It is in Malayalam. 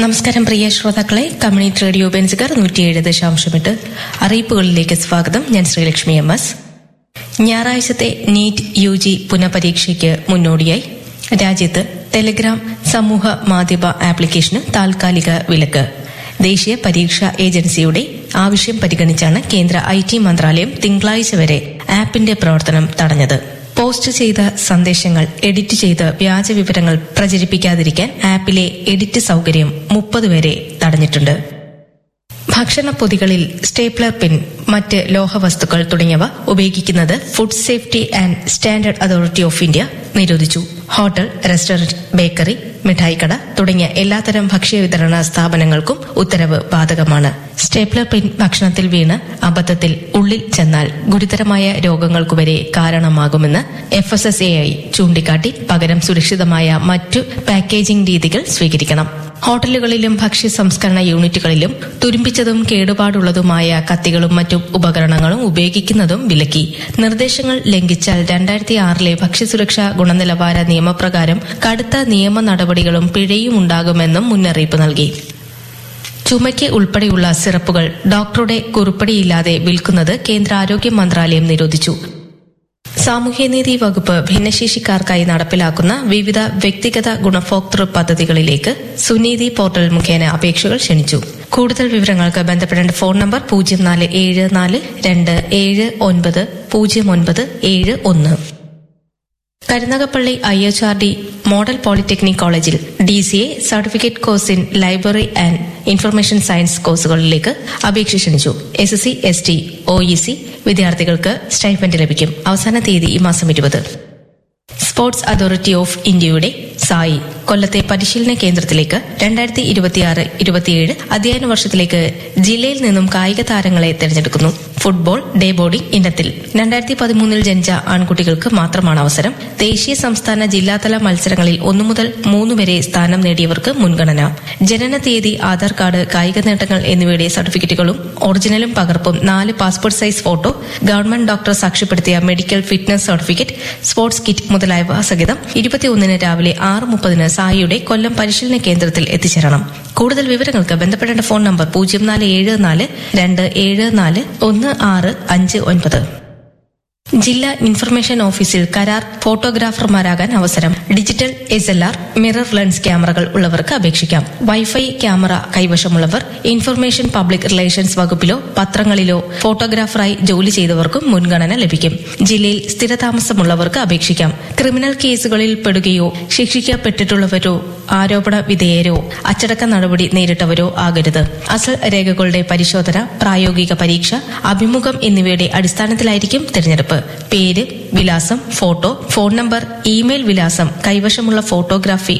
നമസ്കാരം പ്രിയ ശ്രോതാക്കളെ കമ്മ്യൂണിറ്റി റേഡിയോ ബെൻസുകാർ നൂറ്റിയേഴ് ദശാംശമെട്ട് അറിയിപ്പുകളിലേക്ക് സ്വാഗതം ഞാൻ ശ്രീലക്ഷ്മി എം എസ് ഞായറാഴ്ചത്തെ നീറ്റ് യു ജി പുനഃപരീക്ഷയ്ക്ക് മുന്നോടിയായി രാജ്യത്ത് ടെലിഗ്രാം സമൂഹ മാധ്യമ ആപ്ലിക്കേഷന് താൽക്കാലിക വിലക്ക് ദേശീയ പരീക്ഷാ ഏജൻസിയുടെ ആവശ്യം പരിഗണിച്ചാണ് കേന്ദ്ര ഐ ടി മന്ത്രാലയം തിങ്കളാഴ്ച വരെ ആപ്പിന്റെ പ്രവർത്തനം തടഞ്ഞത് പോസ്റ്റ് ചെയ്ത സന്ദേശങ്ങൾ എഡിറ്റ് ചെയ്ത് വ്യാജ വിവരങ്ങൾ പ്രചരിപ്പിക്കാതിരിക്കാൻ ആപ്പിലെ എഡിറ്റ് സൗകര്യം മുപ്പത് വരെ തടഞ്ഞിട്ടുണ്ട് ഭക്ഷണപ്പൊതികളിൽ സ്റ്റേപ്ലർ പിൻ മറ്റ് ലോഹവസ്തുക്കൾ തുടങ്ങിയവ ഉപയോഗിക്കുന്നത് food safety and standard authority of India നിരോധിച്ചു ഹോട്ടൽ റെസ്റ്റോറന്റ് ബേക്കറി മിഠായിക്കട തുടങ്ങിയ എല്ലാത്തരം ഭക്ഷ്യവിതരണ സ്ഥാപനങ്ങൾക്കും ഉത്തരവ് ബാധകമാണ് സ്റ്റേപ്ലർ പിൻ ഭക്ഷണത്തിൽ വീണ് അബദ്ധത്തിൽ ഉള്ളിൽ ചെന്നാൽ ഗുരുതരമായ രോഗങ്ങൾക്കു വരെ കാരണമാകുമെന്ന് F S S A I ചൂണ്ടിക്കാട്ടി പകരം സുരക്ഷിതമായ മറ്റു പാക്കേജിംഗ് രീതികൾ സ്വീകരിക്കണം ഹോട്ടലുകളിലും ഭക്ഷ്യ സംസ്കരണ യൂണിറ്റുകളിലും തുരുമ്പിച്ചതും കേടുപാടുള്ളതുമായ കത്തികളും മറ്റു ഉപകരണങ്ങളും ഉപയോഗിക്കുന്നതും വിലക്കി നിർദ്ദേശങ്ങൾ ലംഘിച്ചാൽ രണ്ടായിരത്തി ആറിലെ ഭക്ഷ്യസുരക്ഷാ ഗുണനിലവാര നിയമപ്രകാരം കടുത്ത നിയമ നടപടികളും പിഴയും ഉണ്ടാകുമെന്നും മുന്നറിയിപ്പ് നൽകി ചുമയ്ക്ക് ഉൾപ്പെടെയുള്ള സിറപ്പുകൾ ഡോക്ടറുടെ കുറിപ്പടിയില്ലാതെ വിൽക്കുന്നത് കേന്ദ്ര ആരോഗ്യ മന്ത്രാലയം നിരോധിച്ചു സാമൂഹ്യനീതി വകുപ്പ് ഭിന്നശേഷിക്കാർക്കായി നടപ്പിലാക്കുന്ന വിവിധ വ്യക്തിഗത ഗുണഭോക്തൃ പദ്ധതികളിലേക്ക് സുനീതി പോർട്ടൽ മുഖേന അപേക്ഷകൾ ക്ഷണിച്ചു കൂടുതൽ വിവരങ്ങൾക്ക് ബന്ധപ്പെടേണ്ട ഫോൺ നമ്പർ പൂജ്യം നാല് ഏഴ് നാല് രണ്ട് ഏഴ് ഒൻപത് പൂജ്യം ഒൻപത് ഏഴ് ഒന്ന് Karunagappally I H R D model polytechnic കോളേജിൽ D C A certificate course in library and information science കോഴ്സുകളിലേക്ക് അപേക്ഷ ക്ഷണിച്ചു S S C S T O E C വിദ്യാർത്ഥികൾക്ക് സ്റ്റൈഫൻഡ് ലഭിക്കും അവസാന തീയതി ഈ മാസം ഇരുപത് സ്പോർട്സ് അതോറിറ്റി ഓഫ് ഇന്ത്യയുടെ സായി കൊല്ലത്തെ പരിശീലന കേന്ദ്രത്തിലേക്ക് രണ്ടായിരത്തി ഇരുപത്തിയാറ് ഇരുപത്തിയേഴ് അധ്യയന വർഷത്തിലേക്ക് ജില്ലയിൽ നിന്നും കായിക താരങ്ങളെ തിരഞ്ഞെടുക്കുന്നു ഫുട്ബോൾ ഡേ ബോർഡിംഗ് ഇനത്തിൽ രണ്ടായിരത്തി പതിമൂന്നിൽ ജനിച്ച ആൺകുട്ടികൾക്ക് മാത്രമാണ് അവസരം ദേശീയ സംസ്ഥാന ജില്ലാതല മത്സരങ്ങളിൽ ഒന്നു മുതൽ മൂന്ന് വരെ സ്ഥാനം നേടിയവർക്ക് മുൻഗണന ജനന തീയതി ആധാർ കാർഡ് കായിക നേട്ടങ്ങൾ എന്നിവയുടെ സർട്ടിഫിക്കറ്റുകളും ഒറിജിനലും പകർപ്പും നാല് passport size photo government doctor സാക്ഷ്യപ്പെടുത്തിയ medical fitness certificate sports kit മുതലായവ സഹിതം ഇരുപത്തിയൊന്നിന് രാവിലെ ആറ് മുപ്പതിന് സായിയുടെ കൊല്ലം പരിശീലന കേന്ദ്രത്തിൽ എത്തിച്ചേരണം കൂടുതൽ വിവരങ്ങൾക്ക് ബന്ധപ്പെടേണ്ട ഫോൺ നമ്പർ പൂജ്യം നാല് ഏഴ് നാല് രണ്ട് ഏഴ് നാല് ഒന്ന് ആറ് അഞ്ച് ഒൻപത് ജില്ലാ ഇൻഫർമേഷൻ ഓഫീസിൽ കരാർ ഫോട്ടോഗ്രാഫർമാരാകാൻ അവസരം digital S L R mirror lens ക്യാമറകൾ ഉള്ളവർക്ക് അപേക്ഷിക്കാം വൈഫൈ ക്യാമറ കൈവശമുള്ളവർ ഇൻഫർമേഷൻ പബ്ലിക് റിലേഷൻസ് വകുപ്പിലോ പത്രങ്ങളിലോ ഫോട്ടോഗ്രാഫറായി ജോലി ചെയ്തവർക്കും മുൻഗണന ലഭിക്കും ജില്ലയിൽ സ്ഥിരതാമസമുള്ളവർക്ക് അപേക്ഷിക്കാം ക്രിമിനൽ കേസുകളിൽ പെടുകയോ ശിക്ഷിക്കപ്പെട്ടിട്ടുള്ളവരോ ആരോപണ വിധേയരോ അച്ചടക്ക നടപടി നേരിട്ടവരോ ആകരുത് അസൽ രേഖകളുടെ പരിശോധന പ്രായോഗിക പരീക്ഷ അഭിമുഖം എന്നിവയുടെ അടിസ്ഥാനത്തിലായിരിക്കും തിരഞ്ഞെടുപ്പ് പേര് വിലാസം ഫോട്ടോ ഫോൺ നമ്പർ ഇമെയിൽ വിലാസം കൈവശമുള്ള ഫോട്ടോഗ്രാഫി